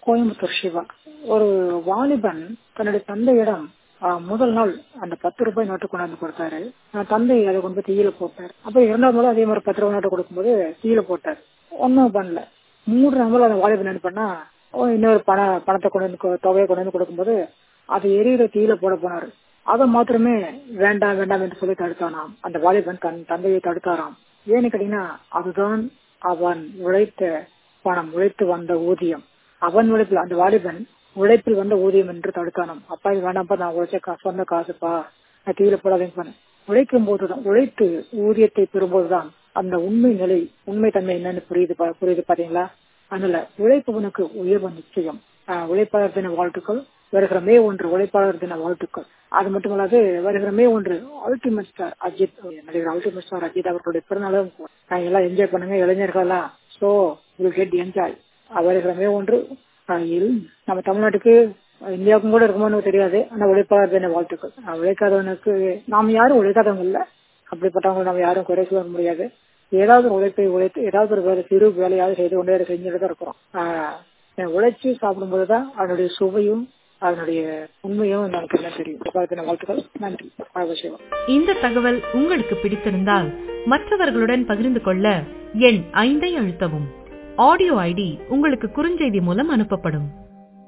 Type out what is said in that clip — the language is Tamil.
கோயம்புத்தூர் சிவா ஒரு வாலிபன் தன்னுடைய தந்தையிடம் ஆஹ், முதல் நாள் அந்த பத்து ரூபாய் நோட்டு கொண்டாந்து கொடுத்தாரு ஆஹ், தந்தை அதை கொண்டு போய் தீயில போட்டார் அப்ப இரண்டாவது முறை அதே மாதிரி பத்து ரூபாய் நோட்டு கொடுக்கும்போது தீயில போட்டார் ஒன்னும் பண்ணல மூன்றாம் நாள் அந்த வாலிபன் என்ன பண்ணா ஓ, இன்னொரு பண பணத்தை கொண்டு வந்து கொ- தொகையை கொண்டு வந்து கொடுக்கும்போது அது எரியிற தீயில போட போனாரு அதை மாத்திரமே வேண்டாம் வேண்டாம் என்று சொல்லி தடுத்தானாம் அந்த வாலிபன் தன் தந்தையை தடுத்தாராம் ஏன்னு கேட்டீங்கன்னா அதுதான் அவன் உழைத்த பணம் உழைத்து வந்த ஊதியம் அவன் உழைப்பில் அந்த வாலிபன் உழைப்பில் வந்த ஊதியம் என்று தடுத்தானாம் அப்பா இது வேண்டாம்ப்பா நான் உழைச்ச காசு சொந்த காசுப்பா நான் தீயில போடாதீங்க பண்ண உழைக்கும் போதுதான் உழைத்து ஊதியத்தை பெறும்போதுதான் அந்த உண்மை நிலை உண்மை தன்மை என்னன்னு புரியுது பா- புரியுது பாத்தீங்களா அதனால உழைப்பவனுக்கு உயர்வு நிச்சயம் ஆஹ் உழைப்பாளர் தின வாழ்த்துக்கள் வருகிற மே ஒன்று உழைப்பாளர் தின வாழ்த்துக்கள் அது மட்டுமல்லாது வருகிற மே ஒன்று அல்டிமேட் ஸ்டார் அஜித் நடிகர் அல்டிமேட் ஸ்டார் அஜித் அவர்களுடைய பிறநாளும் ஆஹ் எல்லாம் என்ஜாய் பண்ணுங்க இளைஞர்கள் எல்லாம் சோ வில் கெட் என்ஜாய் வருகிற மே ஒன்று ஆஹ் இல் நம்ம தமிழ்நாட்டுக்கு ஆஹ் இந்தியாவுக்கும் கூட இருக்குமோன்னு தெரியாது ஆனா உழைப்பாளர் தின வாழ்த்துக்கள் ஆஹ் உழைக்காதவனுக்கு நாம் யாரும் உழைக்காதவங்க இல்ல அப்படிப்பட்டவங்க நம்ம யாரும் குறை சொல்ல முடியாது ஏதாவது ஒரு உழைப்பை உழைத்து ஏதாவது ஒரு வேலை சிறு வேலையாவது செய்து கொண்டே இருக்க- செஞ்சுட்டு தான் இருக்கிறோம் ஆஹ் உழைச்சி சாப்பிடும்போதுதான் அதனுடைய சுவையும் அதனுடைய உண்மையும் நமக்கு என்ன தெரியும் உழைப்பாளர் வாழ்த்துக்கள் நன்றி அவசியம் இந்த தகவல் உங்களுக்கு பிடித்திருந்தால் மற்றவர்களுடன் பகிர்ந்து கொள்ள எண் ஐந்தை அழுத்தவும் ஆடியோ ஐடி உங்களுக்கு குறுஞ்செய்தி மூலம் அனுப்பப்படும்